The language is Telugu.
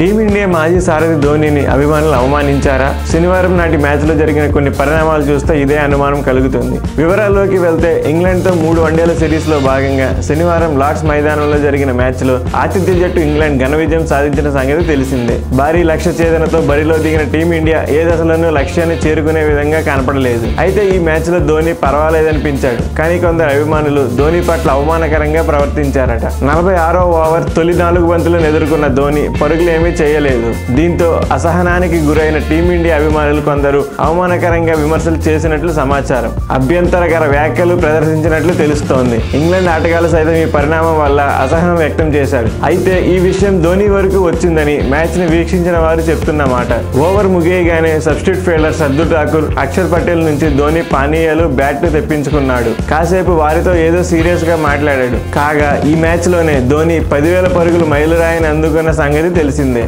టీమిండియా మాజీ సారథి ధోనిని అభిమానులు అవమానించారా శనివారం నాటి మ్యాచ్ లో జరిగిన కొన్ని పరిణామాలు చూస్తే ఇదే అనుమానం కలుగుతుంది వివరాల్లోకి వెళ్తే ఇంగ్లాండ్ తో మూడు వన్డేల సిరీస్ లో భాగంగా శనివారం లార్డ్స్ మైదానంలో జరిగిన మ్యాచ్ లో ఆతిథ్య జట్టు ఇంగ్లాండ్ ఘన విజయం సాధించిన సంగతి తెలిసిందే భారీ లక్ష్య ఛేదనతో బరిలో దిగిన టీమిండియా ఏ దశలోనూ లక్ష్యాన్ని చేరుకునే విధంగా కనపడలేదు అయితే ఈ మ్యాచ్ లో ధోని పర్వాలేదనిపించాడు కానీ కొందరు అభిమానులు ధోని పట్ల అవమానకరంగా ప్రవర్తించారట నలభై ఆరో ఓవర్ తొలి నాలుగు బంతులను ఎదుర్కొన్న ధోని పరుగులు ఏమీ చేయలేదు దీంతో అసహనానికి గురైన టీమిండియా అభిమానులు కొందరు అవమానకరంగా విమర్శలు చేసినట్లు సమాచారం అభ్యంతరకర వ్యాఖ్యలు ప్రదర్శించినట్లు తెలుస్తోంది ఇంగ్లాండ్ ఆటగాళ్లు సైతం ఈ పరిణామం వల్ల అసహనం వ్యక్తం చేశాడు అయితే ఈ విషయం ధోని వరకు వచ్చిందని మ్యాచ్ ని వీక్షించిన వారు చెప్తున్న మాట ఓవర్ ముగియగానే సబ్స్టిట్యూట్ ఫీల్డర్ సర్దు ఠాకూర్ అక్షర్ పటేల్ నుంచి ధోని పానీయాలు బ్యాట్ తెప్పించుకున్నాడు కాసేపు వారితో ఏదో సీరియస్ గా మాట్లాడాడు కాగా ఈ మ్యాచ్ లోనే ధోని పదివేల పరుగులు మైలురాయిని అందుకున్న సంగతి తెలిసిందే